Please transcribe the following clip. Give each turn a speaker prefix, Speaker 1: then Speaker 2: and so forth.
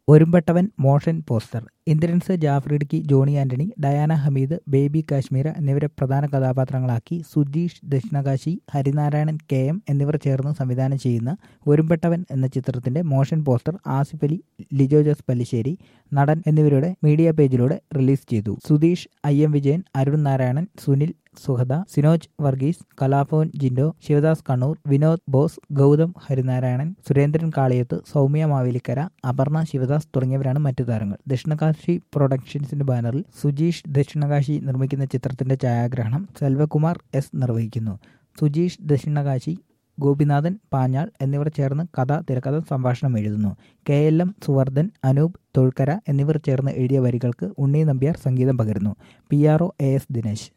Speaker 1: ഒരുമ്പെട്ടവൻ motion poster Indrans Jaffar Idukki Johny Antony Diana Hameed baby Kashmira എന്നിവരെ പ്രധാന കഥാപാത്രങ്ങളാക്കി സുജീഷ് ദക്ഷിണകാശി ഹരിനാരായണൻ കെ എം എന്നിവർ ചേർന്ന് സംവിധാനം ചെയ്യുന്ന ഒരുമ്പെട്ടവൻ എന്ന ചിത്രത്തിന്റെ മോഷൻ പോസ്റ്റർ ആസിഫ് അലി ലിജോ ജോസ് പല്ലിശ്ശേരി നടൻ എന്നിവരുടെ മീഡിയ പേജിലൂടെ റിലീസ് ചെയ്തു സുധീഷ് ഐ എം വിജയൻ അരുൺ നാരായണൻ സുനിൽ സുഹദ സിനോജ് വർഗീസ് കലാഭവൻ ജിൻഡോ ശിവദാസ് കണ്ണൂർ വിനോദ് ബോസ് ഗൗതം ഹരിനാരായണൻ സുരേന്ദ്രൻ കാളിയത്ത് സൗമ്യ മാവേലിക്കര അപർണ ശിവദാസ് തുടങ്ങിയവരാണ് മറ്റു താരങ്ങൾ ദക്ഷിണകാശി പ്രൊഡക്ഷൻസിന്റെ ബാനറിൽ സുജീഷ് ദക്ഷിണകാശി നിർമ്മിക്കുന്ന ചിത്രത്തിന്റെ ഛായാഗ്രഹണം സെൽവകുമാർ എസ് നിർവഹിക്കുന്നു സുജീഷ് ദക്ഷിണകാശി ഗോപിനാഥൻ പാഞ്ഞാൾ എന്നിവർ ചേർന്ന് കഥ തിരക്കഥ സംഭാഷണം എഴുതുന്നു K L M Suvardhan Anoop Thozhukkara എന്നിവർ ചേർന്ന് എഴുതിയ വരികൾക്ക് ഉണ്ണി നമ്പ്യാർ സംഗീതം പകരുന്നു P R O A S Dinesh